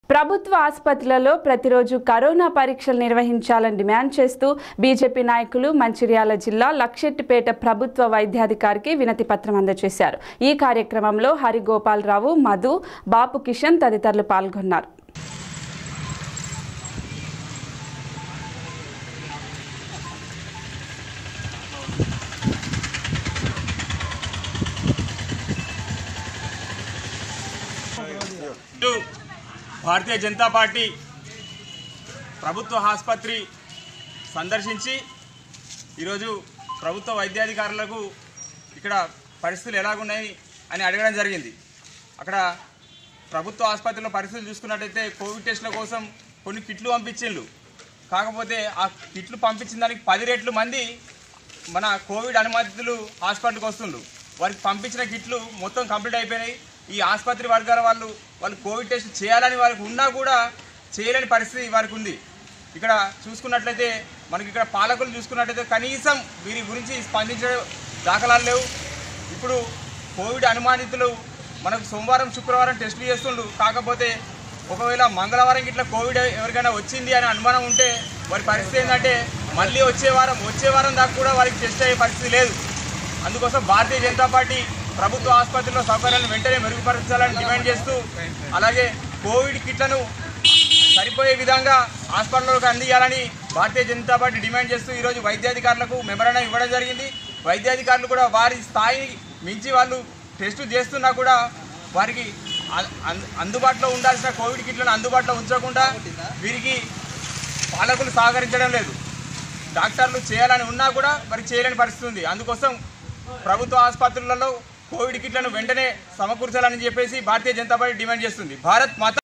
ప్రభుత్వ ఆసుపత్రులలో ప్రతిరోజు కరోనా పరీక్షలు నిర్వహించాలని డిమాండ్ చేస్తూ బీజేపీ నాయకులు మంచిర్యాల జిల్లా లక్షెట్టిపేట ప్రభుత్వ వైద్యాధికారికి వినతి పత్రం అందజేశారు ఈ కార్యక్రమంలో హరిగోపాలరావు మధు బాపు కిషన్ తదితరులు పాల్గొన్నారు ఇటు భారతీయ జనతా పార్టీ ప్రభుత్వ ఆసుపత్రి సందర్శించి ఈరోజు ప్రభుత్వ వైద్యాధికారులకు ఇక్కడ పరిస్థితులు ఎలాగున్నాయి అని అడగడం జరిగింది అక్కడ ప్రభుత్వ ఆసుపత్రిలో పరిస్థితులు చూసుకున్నట్టయితే కోవిడ్ టెస్టుల కోసం కొన్ని కిట్లు పంపించిండ్రు కాకపోతే ఆ కిట్లు పంపించిన దానికి పది రెట్లు మంది మన కోవిడ్ అనుమతులు హాస్పిటల్కి వస్తుండ్రు వారికి పంపించిన కిట్లు మొత్తం కంప్లీట్ అయిపోయినాయి ఈ ఆసుపత్రి వర్గాల వాళ్ళు వాళ్ళు కోవిడ్ టెస్ట్ చేయాలని వారికి ఉన్నా కూడా చేయలేని పరిస్థితి వారికి ఉంది ఇక్కడ చూసుకున్నట్లయితే మనకి ఇక్కడ పాలకులు చూసుకున్నట్లయితే కనీసం వీరి గురించి స్పందించే దాఖలాలు లేవు ఇప్పుడు కోవిడ్ అనుమానితులు మనకు సోమవారం శుక్రవారం టెస్టులు చేస్తుండ్రు కాకపోతే ఒకవేళ మంగళవారం ఇట్లా కోవిడ్ ఎవరికైనా వచ్చింది అని అనుమానం ఉంటే వారి పరిస్థితి ఏంటంటే మళ్ళీ వచ్చే వారం వచ్చే వారం దాకా కూడా వారికి టెస్ట్ అయ్యే పరిస్థితి లేదు అందుకోసం భారతీయ జనతా పార్టీ ప్రభుత్వ ఆసుపత్రుల్లో సౌకర్యాలను వెంటనే మెరుగుపరచాలని డిమాండ్ చేస్తూ అలాగే కోవిడ్ కిట్లను సరిపోయే విధంగా హాస్పిటల్లోకి అందియాలని భారతీయ జనతా పార్టీ డిమాండ్ చేస్తూ ఈరోజు వైద్యాధికారులకు మెమరాండం ఇవ్వడం జరిగింది వైద్యాధికారులు కూడా వారి స్థాయి మించి వాళ్ళు టెస్ట్ చేస్తున్నా కూడా వారికి అ- అం- అందుబాటులో ఉండాల్సిన కోవిడ్ కిట్లను అందుబాటులో ఉంచకుండా వీరికి పాలకులు సహకరించడం లేదు డాక్టర్లు చేయాలని ఉన్నా కూడా మరి చేయలేని పరిస్థితి ఉంది అందుకోసం ప్రభుత్వ ఆసుపత్రులలో కోవిడ్ కిట్లను వెంటనే సమకూర్చాలని చెప్పేసి భారతీయ జనతా పార్టీ డిమాండ్ చేస్తుంది భారత్ మాత